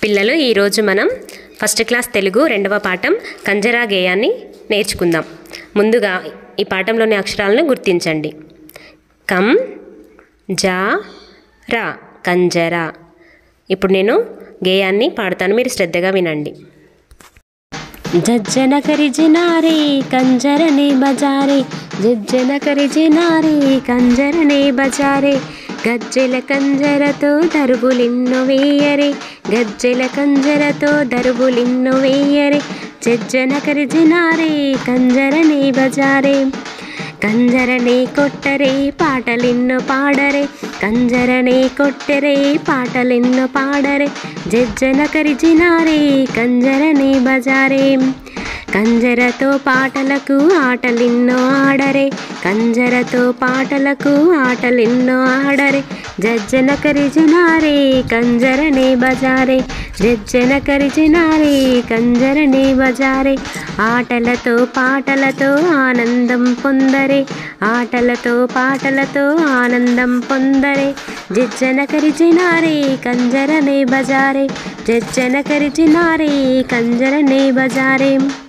పిల్లలు ఈరోజు మనం ఫస్ట్ క్లాస్ తెలుగు రెండవ పాఠం కంజరా గేయాన్ని నేర్చుకుందాం ముందుగా ఈ పాఠంలోని అక్షరాలను గుర్తించండి కం జా రా కంజరా ఇప్పుడు నేను గేయాన్ని పాడతాను మీరు శ్రద్ధగా వినండి జజ్జన కరిజినారే కంజరనే బజారే జజ్జన కరిజినారే కంజరనే బజారే గజ్జెల కంజరతో దరుబులిన్ను వేయరే గజ్జెల కంజరతో దరుబులిన్ను వేయరే జజ్జన కరిజినారే కంజరనే బజారే కంజరనే కొట్టరే పాటలిన్ను పాడరే కంజరనే కొట్టరే పాటలిన్ను పాడరే జజ్జన కరిజినారే కంజరనే బజారే కంజరతో పాటలకు ఆటలిన్నో ఆడరే కంజరతో పాటలకు ఆటలిన్నో ఆడరే జజ్జన కరిజినారే కంజరనే బజారే జజ్జన కరిజినారే కంజరనే బజారే ఆటలతో పాటలతో ఆనందం పొందరే ఆటలతో పాటలతో ఆనందం పొందరే జజ్జన కరిజినారే కంజరనే బజారే జజ్జన కరిజినారే కంజరనే బజారే